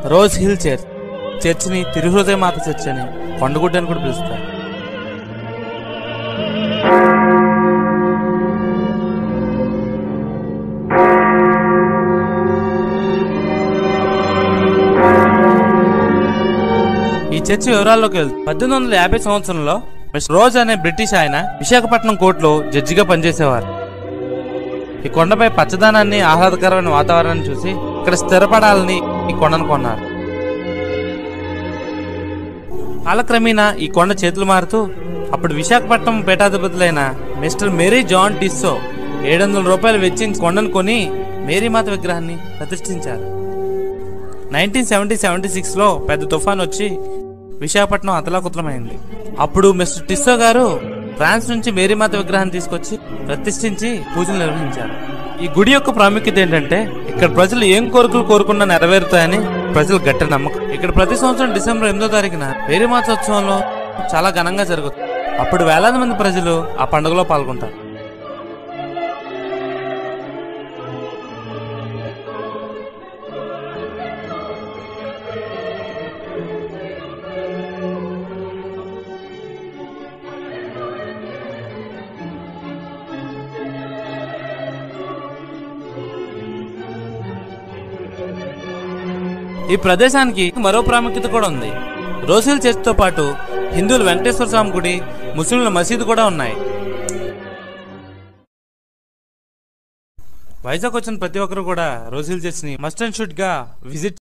rose Hill church చర్చిని తిరుహృదయ మాత చర్చ్ అని కొండగుడ్డ అని కూడా పిలుస్తారు ఈ చర్చి వివరాల్లోకి వెళ్తే పద్దెనిమిది వందల యాభై సంవత్సరంలో మిస్టర్ రోజ్ అనే బ్రిటిష్ ఆయన విశాఖపట్నం కోర్టులో జడ్జిగా పనిచేసేవారు ఈ కొండపై పచ్చదనాన్ని ఆహ్లాదకరమైన వాతావరణాన్ని చూసి ఇక్కడ స్థిరపడాలని ఈ కొండను కొన్నారు కాలక్రమేణా ఈ కొండ చేతులు మారుతూ అప్పుడు విశాఖపట్నం పీఠాధిపతులైన మిస్టర్ మేరీ జాన్ టిస్సో ఏడు వందల రూపాయలు వెచ్చించి కొండను కొని మేరీమాత విగ్రహాన్ని ప్రతిష్ఠించారు నైన్టీన్ సెవెంటీ సెవెంటీ సిక్స్లో పెద్ద తుఫాన్ వచ్చి విశాఖపట్నం అతలాకుతలమైంది అప్పుడు మిస్టర్ టిస్సో గారు ఫ్రాన్స్ నుంచి మేరీమాత విగ్రహాన్ని తీసుకొచ్చి ప్రతిష్ఠించి పూజలు నిర్వహించారు ఈ గుడి యొక్క ప్రాముఖ్యత ఏంటంటే ఇక్కడ ప్రజలు ఏం కోరికలు కోరుకున్నా నెరవేరుతాయని ప్రజలు గట్టి నమ్మకం ఇక్కడ ప్రతి సంవత్సరం డిసెంబర్ ఎనిమిదో తారీఖున మేరీమాత ఉత్సవంలో చాలా ఘనంగా జరుగుతుంది అప్పుడు వేలాది మంది ప్రజలు ఆ పండుగలో పాల్గొంటారు ఈ ప్రదేశానికి మరో ప్రాముఖ్యత కూడా ఉంది రోసిల్ చర్చ్ తో పాటు హిందువుల వెంకటేశ్వర స్వామి గుడి ముస్లింల మసీదు కూడా ఉన్నాయి వైజాగ్ వచ్చిన ప్రతి ఒక్కరు కూడా రోసిల్ చర్చ్ ని మస్ట్ అండ్ షుడ్ గా విజిట్